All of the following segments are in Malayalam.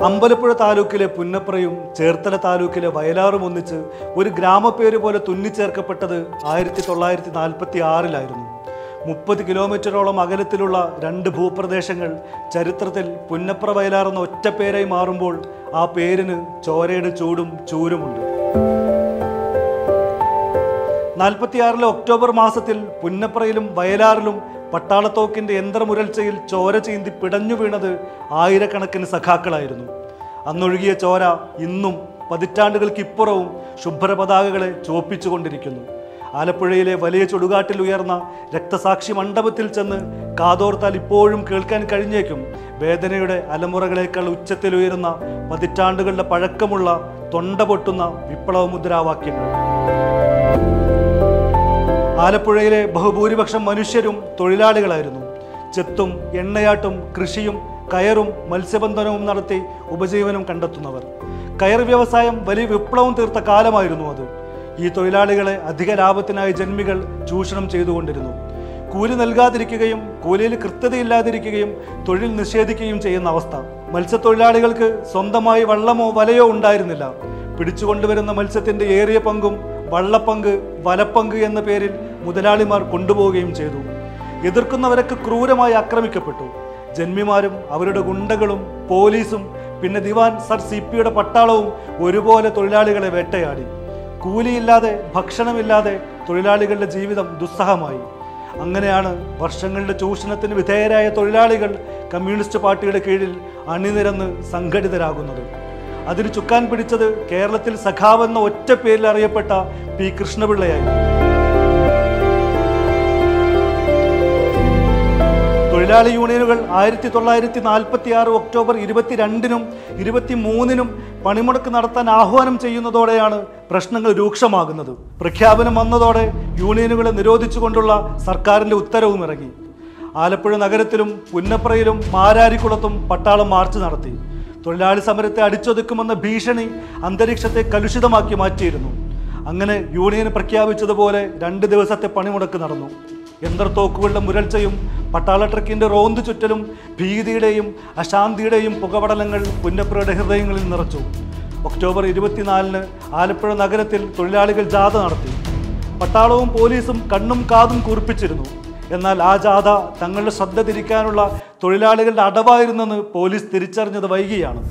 അമ്പലപ്പുഴ താലൂക്കിലെ പുന്നപ്രയും ചേർത്തല താലൂക്കിലെ വയലാറും ഒന്നിച്ച് ഒരു ഗ്രാമപ്പേര് പോലെ തുന്നിച്ചേർക്കപ്പെട്ടത് ആയിരത്തി തൊള്ളായിരത്തി നാൽപ്പത്തി ആറിലായിരുന്നു മുപ്പത് കിലോമീറ്ററോളം അകലത്തിലുള്ള രണ്ട് ഭൂപ്രദേശങ്ങൾ ചരിത്രത്തിൽ പുന്നപ്ര വയലാർ എന്ന ഒറ്റ പേരായി മാറുമ്പോൾ ആ പേരിന് ചോരയുടെ ചൂടും ചൂരുമുണ്ട് നാൽപ്പത്തിയാറിലെ ഒക്ടോബർ മാസത്തിൽ പുന്നപ്രയിലും വയലാറിലും പട്ടാളത്തോക്കിന്റെ യന്ത്രമുരൾച്ചയിൽ ചോര ചീന്തി പിടഞ്ഞു വീണത് ആയിരക്കണക്കിന് സഖാക്കളായിരുന്നു അന്നൊഴുകിയ ചോര ഇന്നും പതിറ്റാണ്ടുകൾക്കിപ്പുറവും ശുഭ്രപതാകകളെ ചോപ്പിച്ചുകൊണ്ടിരിക്കുന്നു ആലപ്പുഴയിലെ വലിയ ചുടുകാട്ടിൽ ഉയർന്ന രക്തസാക്ഷി മണ്ഡപത്തിൽ ചെന്ന് കാതോർത്താൽ ഇപ്പോഴും കേൾക്കാൻ കഴിഞ്ഞേക്കും വേദനയുടെ അലമുറകളേക്കാൾ ഉച്ചത്തിലുയരുന്ന പതിറ്റാണ്ടുകളുടെ പഴക്കമുള്ള തൊണ്ട പൊട്ടുന്ന വിപ്ലവ മുദ്രാവാക്യങ്ങൾ ആലപ്പുഴയിലെ ബഹുഭൂരിപക്ഷം മനുഷ്യരും തൊഴിലാളികളായിരുന്നു ചെത്തും എണ്ണയാട്ടും കൃഷിയും കയറും മത്സ്യബന്ധനവും നടത്തി ഉപജീവനം കണ്ടെത്തുന്നവർ കയർ വ്യവസായം വലിയ വിപ്ലവം തീർത്ത കാലമായിരുന്നു അത് ഈ തൊഴിലാളികളെ അധിക ലാഭത്തിനായി ജന്മികൾ ചൂഷണം ചെയ്തുകൊണ്ടിരുന്നു കൂലി നൽകാതിരിക്കുകയും കൂലിയിൽ കൃത്യതയില്ലാതിരിക്കുകയും തൊഴിൽ നിഷേധിക്കുകയും ചെയ്യുന്ന അവസ്ഥ മത്സ്യത്തൊഴിലാളികൾക്ക് സ്വന്തമായി വള്ളമോ വലയോ ഉണ്ടായിരുന്നില്ല പിടിച്ചുകൊണ്ടുവരുന്ന മത്സ്യത്തിന്റെ ഏറിയ പങ്കും വള്ളപ്പങ്ക് വലപ്പങ്ക് എന്ന പേരിൽ മുതലാളിമാർ കൊണ്ടുപോവുകയും ചെയ്തു എതിർക്കുന്നവരൊക്കെ ക്രൂരമായി ആക്രമിക്കപ്പെട്ടു ജന്മിമാരും അവരുടെ ഗുണ്ടകളും പോലീസും പിന്നെ ദിവാൻ സർ സി പിയുടെ പട്ടാളവും ഒരുപോലെ തൊഴിലാളികളെ വേട്ടയാടി കൂലിയില്ലാതെ ഭക്ഷണമില്ലാതെ തൊഴിലാളികളുടെ ജീവിതം ദുസ്സഹമായി അങ്ങനെയാണ് വർഷങ്ങളുടെ ചൂഷണത്തിന് വിധേയരായ തൊഴിലാളികൾ കമ്മ്യൂണിസ്റ്റ് പാർട്ടിയുടെ കീഴിൽ അണിനിരന്ന് സംഘടിതരാകുന്നത് അതിന് ചുക്കാൻ പിടിച്ചത് കേരളത്തിൽ സഖാവെന്ന ഒറ്റ പേരിൽ അറിയപ്പെട്ട പി കൃഷ്ണപിള്ളയായിരുന്നു തൊഴിലാളി യൂണിയനുകൾ ആയിരത്തി തൊള്ളായിരത്തി നാൽപ്പത്തി ആറ് ഒക്ടോബർ ഇരുപത്തിരണ്ടിനും ഇരുപത്തി മൂന്നിനും പണിമുടക്ക് നടത്താൻ ആഹ്വാനം ചെയ്യുന്നതോടെയാണ് പ്രശ്നങ്ങൾ രൂക്ഷമാകുന്നത് പ്രഖ്യാപനം വന്നതോടെ യൂണിയനുകളെ നിരോധിച്ചുകൊണ്ടുള്ള സർക്കാരിന്റെ ഉത്തരവും ഇറങ്ങി ആലപ്പുഴ നഗരത്തിലും പുന്നപ്രയിലും മാരാരിക്കുളത്തും പട്ടാളം മാർച്ച് നടത്തി തൊഴിലാളി സമരത്തെ അടിച്ചൊതുക്കുമെന്ന ഭീഷണി അന്തരീക്ഷത്തെ കലുഷിതമാക്കി മാറ്റിയിരുന്നു അങ്ങനെ യൂണിയൻ പ്രഖ്യാപിച്ചതുപോലെ രണ്ട് ദിവസത്തെ പണിമുടക്ക് നടന്നു യന്ത്രത്തോക്കുകളുടെ മുരൾച്ചയും പട്ടാള ട്രക്കിന്റെ റോന്ത് ചുറ്റലും ഭീതിയുടെയും അശാന്തിയുടെയും പുകപടലങ്ങൾ പുന്നപ്രയുടെ ഹൃദയങ്ങളിൽ നിറച്ചു ഒക്ടോബർ ഇരുപത്തിനാലിന് ആലപ്പുഴ നഗരത്തിൽ തൊഴിലാളികൾ ജാഥ നടത്തി പട്ടാളവും പോലീസും കണ്ണും കാതും കുറിപ്പിച്ചിരുന്നു എന്നാൽ ആ ജാഥ തങ്ങളുടെ ശ്രദ്ധ തിരിക്കാനുള്ള തൊഴിലാളികളുടെ അടവായിരുന്നെന്ന് പോലീസ് തിരിച്ചറിഞ്ഞത് വൈകിയാണ്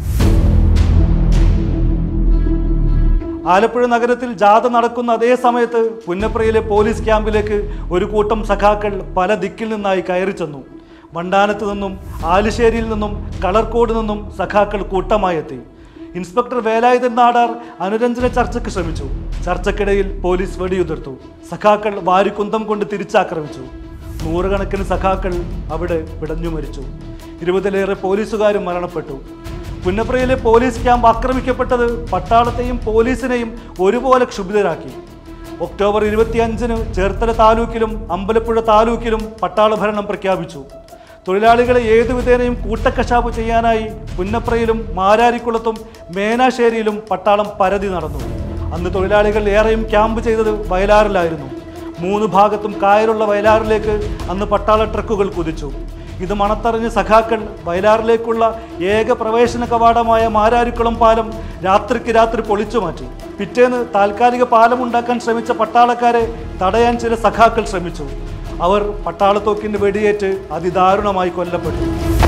ആലപ്പുഴ നഗരത്തിൽ ജാഥ നടക്കുന്ന അതേ സമയത്ത് പുന്നപ്രയിലെ പോലീസ് ക്യാമ്പിലേക്ക് ഒരു കൂട്ടം സഖാക്കൾ പല ദിക്കിൽ നിന്നായി കയറി ചെന്നു വണ്ടാനത്ത് നിന്നും ആലുശ്ശേരിയിൽ നിന്നും കളർക്കോട് നിന്നും സഖാക്കൾ കൂട്ടമായി എത്തി ഇൻസ്പെക്ടർ വേലായുധൻ നാടാർ അനുരഞ്ജന ചർച്ചയ്ക്ക് ശ്രമിച്ചു ചർച്ചയ്ക്കിടയിൽ പോലീസ് വെടിയുതിർത്തു സഖാക്കൾ വാരിക്കുന്തം കൊണ്ട് തിരിച്ചാക്രമിച്ചു നൂറുകണക്കിന് സഖാക്കൾ അവിടെ പിടഞ്ഞു മരിച്ചു ഇരുപതിലേറെ പോലീസുകാരും മരണപ്പെട്ടു പുന്നപ്രയിലെ പോലീസ് ക്യാമ്പ് ആക്രമിക്കപ്പെട്ടത് പട്ടാളത്തെയും പോലീസിനെയും ഒരുപോലെ ക്ഷുഭിതരാക്കി ഒക്ടോബർ ഇരുപത്തിയഞ്ചിന് ചേർത്തല താലൂക്കിലും അമ്പലപ്പുഴ താലൂക്കിലും പട്ടാള ഭരണം പ്രഖ്യാപിച്ചു തൊഴിലാളികളെ ഏതു വിധേനയും കൂട്ടക്കശാപ്പ് ചെയ്യാനായി പുന്നപ്രയിലും മാരാരിക്കുളത്തും മേനാശ്ശേരിയിലും പട്ടാളം പരതി നടന്നു അന്ന് തൊഴിലാളികൾ ഏറെയും ക്യാമ്പ് ചെയ്തത് വയലാറിലായിരുന്നു മൂന്ന് ഭാഗത്തും കായലുള്ള വയലാറിലേക്ക് അന്ന് പട്ടാള ട്രക്കുകൾ കുതിച്ചു ഇത് മണത്തറിഞ്ഞ് സഖാക്കൾ വയലാറിലേക്കുള്ള ഏക പ്രവേശന കവാടമായ മാരാരിക്കുളം പാലം രാത്രിക്ക് രാത്രി പൊളിച്ചു മാറ്റി പിറ്റേന്ന് താൽക്കാലിക പാലം ഉണ്ടാക്കാൻ ശ്രമിച്ച പട്ടാളക്കാരെ തടയാൻ ചില സഖാക്കൾ ശ്രമിച്ചു അവർ പട്ടാളത്തോക്കിന്റെ വെടിയേറ്റ് അതിദാരുണമായി കൊല്ലപ്പെട്ടു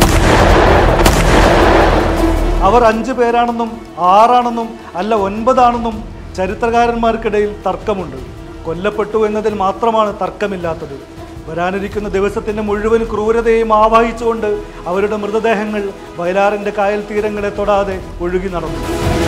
അവർ അഞ്ചു പേരാണെന്നും ആറാണെന്നും അല്ല ഒൻപതാണെന്നും ചരിത്രകാരന്മാർക്കിടയിൽ തർക്കമുണ്ട് കൊല്ലപ്പെട്ടു എന്നതിൽ മാത്രമാണ് തർക്കമില്ലാത്തത് വരാനിരിക്കുന്ന ദിവസത്തിന്റെ മുഴുവൻ ക്രൂരതയും ആവാഹിച്ചുകൊണ്ട് അവരുടെ മൃതദേഹങ്ങൾ വയലാറിന്റെ കായൽ തീരങ്ങളെ തൊടാതെ ഒഴുകി നടന്നു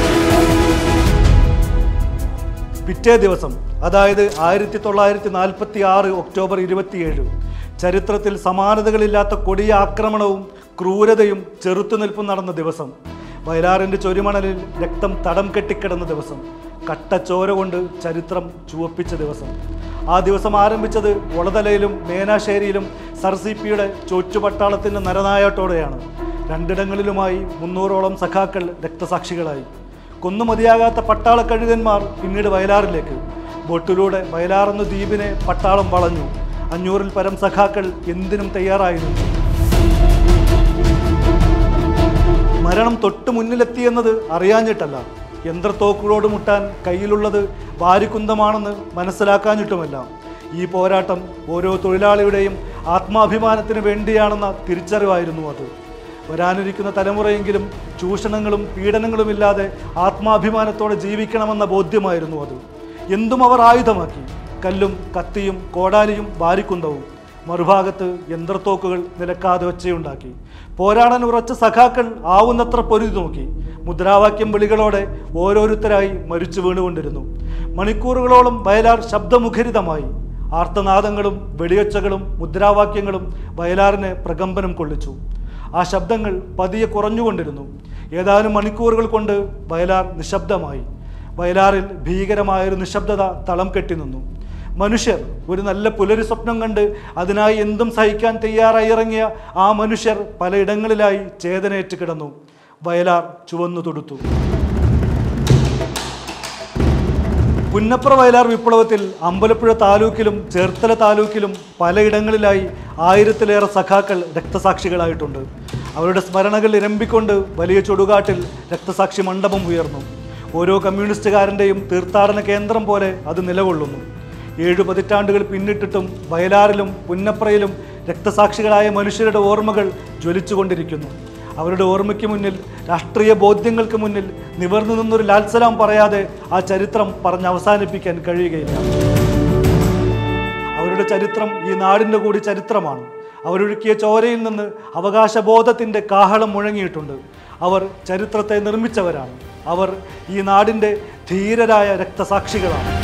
പിറ്റേ ദിവസം അതായത് ആയിരത്തി തൊള്ളായിരത്തി നാൽപ്പത്തി ആറ് ഒക്ടോബർ ഇരുപത്തിയേഴ് ചരിത്രത്തിൽ സമാനതകളില്ലാത്ത കൊടിയ ആക്രമണവും ക്രൂരതയും ചെറുത്തുനിൽപ്പും നടന്ന ദിവസം വയലാറിൻ്റെ ചൊരിമണലിൽ രക്തം തടം കെട്ടിക്കിടന്ന ദിവസം കട്ടച്ചോര കൊണ്ട് ചരിത്രം ചുവപ്പിച്ച ദിവസം ആ ദിവസം ആരംഭിച്ചത് ഒളതലയിലും മേനാശ്ശേരിയിലും സർ സി പിയുടെ ചൊച്ചുപട്ടാളത്തിൻ്റെ നരനായോട്ടോടെയാണ് രണ്ടിടങ്ങളിലുമായി മുന്നൂറോളം സഖാക്കൾ രക്തസാക്ഷികളായി കൊന്നു മതിയാകാത്ത പട്ടാള കഴുകന്മാർ പിന്നീട് വയലാറിലേക്ക് ബോട്ടിലൂടെ വയലാറെന്ന ദ്വീപിനെ പട്ടാളം വളഞ്ഞു അഞ്ഞൂറിൽ പരം സഖാക്കൾ എന്തിനും തയ്യാറായിരുന്നു മരണം തൊട്ട് മുന്നിലെത്തിയെന്നത് അറിയാഞ്ഞിട്ടല്ല യന്ത്രത്തോക്കുകളോട് മുട്ടാൻ കയ്യിലുള്ളത് വാരിക്കുന്തമാണെന്ന് മനസ്സിലാക്കാഞ്ഞിട്ടുമല്ല ഈ പോരാട്ടം ഓരോ തൊഴിലാളിയുടെയും ആത്മാഭിമാനത്തിന് വേണ്ടിയാണെന്ന തിരിച്ചറിവായിരുന്നു അത് വരാനിരിക്കുന്ന തലമുറയെങ്കിലും ചൂഷണങ്ങളും പീഡനങ്ങളുമില്ലാതെ ആത്മാഭിമാനത്തോടെ ജീവിക്കണമെന്ന ബോധ്യമായിരുന്നു അത് എന്തും അവർ ആയുധമാക്കി കല്ലും കത്തിയും കോടാലിയും വാരിക്കുന്തവും മറുഭാഗത്ത് യന്ത്രത്തോക്കുകൾ നിലക്കാതെ ഒച്ചയുണ്ടാക്കി പോരാടാൻ ഉറച്ച സഖാക്കൾ ആവുന്നത്ര പൊരുതി നോക്കി മുദ്രാവാക്യം വിളികളോടെ ഓരോരുത്തരായി മരിച്ചു വീണുകൊണ്ടിരുന്നു മണിക്കൂറുകളോളം വയലാർ ശബ്ദമുഖരിതമായി ആർത്തനാദങ്ങളും വെടിയൊച്ചകളും മുദ്രാവാക്യങ്ങളും വയലാറിനെ പ്രകമ്പനം കൊള്ളിച്ചു ആ ശബ്ദങ്ങൾ പതിയെ കുറഞ്ഞുകൊണ്ടിരുന്നു ഏതാനും മണിക്കൂറുകൾ കൊണ്ട് വയലാർ നിശബ്ദമായി വയലാറിൽ ഭീകരമായൊരു നിശബ്ദത തളം കെട്ടി നിന്നു മനുഷ്യർ ഒരു നല്ല പുലരി സ്വപ്നം കണ്ട് അതിനായി എന്തും സഹിക്കാൻ തയ്യാറായി ഇറങ്ങിയ ആ മനുഷ്യർ പലയിടങ്ങളിലായി ചേതനയേറ്റ് കിടന്നു വയലാർ ചുവന്നു തൊടുത്തു പുന്നപ്ര വയലാർ വിപ്ലവത്തിൽ അമ്പലപ്പുഴ താലൂക്കിലും ചേർത്തല താലൂക്കിലും പലയിടങ്ങളിലായി ആയിരത്തിലേറെ സഖാക്കൾ രക്തസാക്ഷികളായിട്ടുണ്ട് അവരുടെ സ്മരണകൾ ഇരമ്പിക്കൊണ്ട് വലിയ ചുടുകാട്ടിൽ രക്തസാക്ഷി മണ്ഡപം ഉയർന്നു ഓരോ കമ്മ്യൂണിസ്റ്റുകാരൻ്റെയും തീർത്ഥാടന കേന്ദ്രം പോലെ അത് നിലകൊള്ളുന്നു ഏഴു പതിറ്റാണ്ടുകൾ പിന്നിട്ടിട്ടും വയലാറിലും പുന്നപ്രയിലും രക്തസാക്ഷികളായ മനുഷ്യരുടെ ഓർമ്മകൾ ജ്വലിച്ചുകൊണ്ടിരിക്കുന്നു അവരുടെ ഓർമ്മയ്ക്ക് മുന്നിൽ രാഷ്ട്രീയ ബോധ്യങ്ങൾക്ക് മുന്നിൽ നിവർന്നു നിന്നൊരു ലാൽസലാം പറയാതെ ആ ചരിത്രം പറഞ്ഞ് അവസാനിപ്പിക്കാൻ കഴിയുകയില്ല അവരുടെ ചരിത്രം ഈ നാടിൻ്റെ കൂടി ചരിത്രമാണ് അവരൊഴുക്കിയ ചോരയിൽ നിന്ന് അവകാശബോധത്തിൻ്റെ കാഹളം മുഴങ്ങിയിട്ടുണ്ട് അവർ ചരിത്രത്തെ നിർമ്മിച്ചവരാണ് അവർ ഈ നാടിൻ്റെ ധീരരായ രക്തസാക്ഷികളാണ്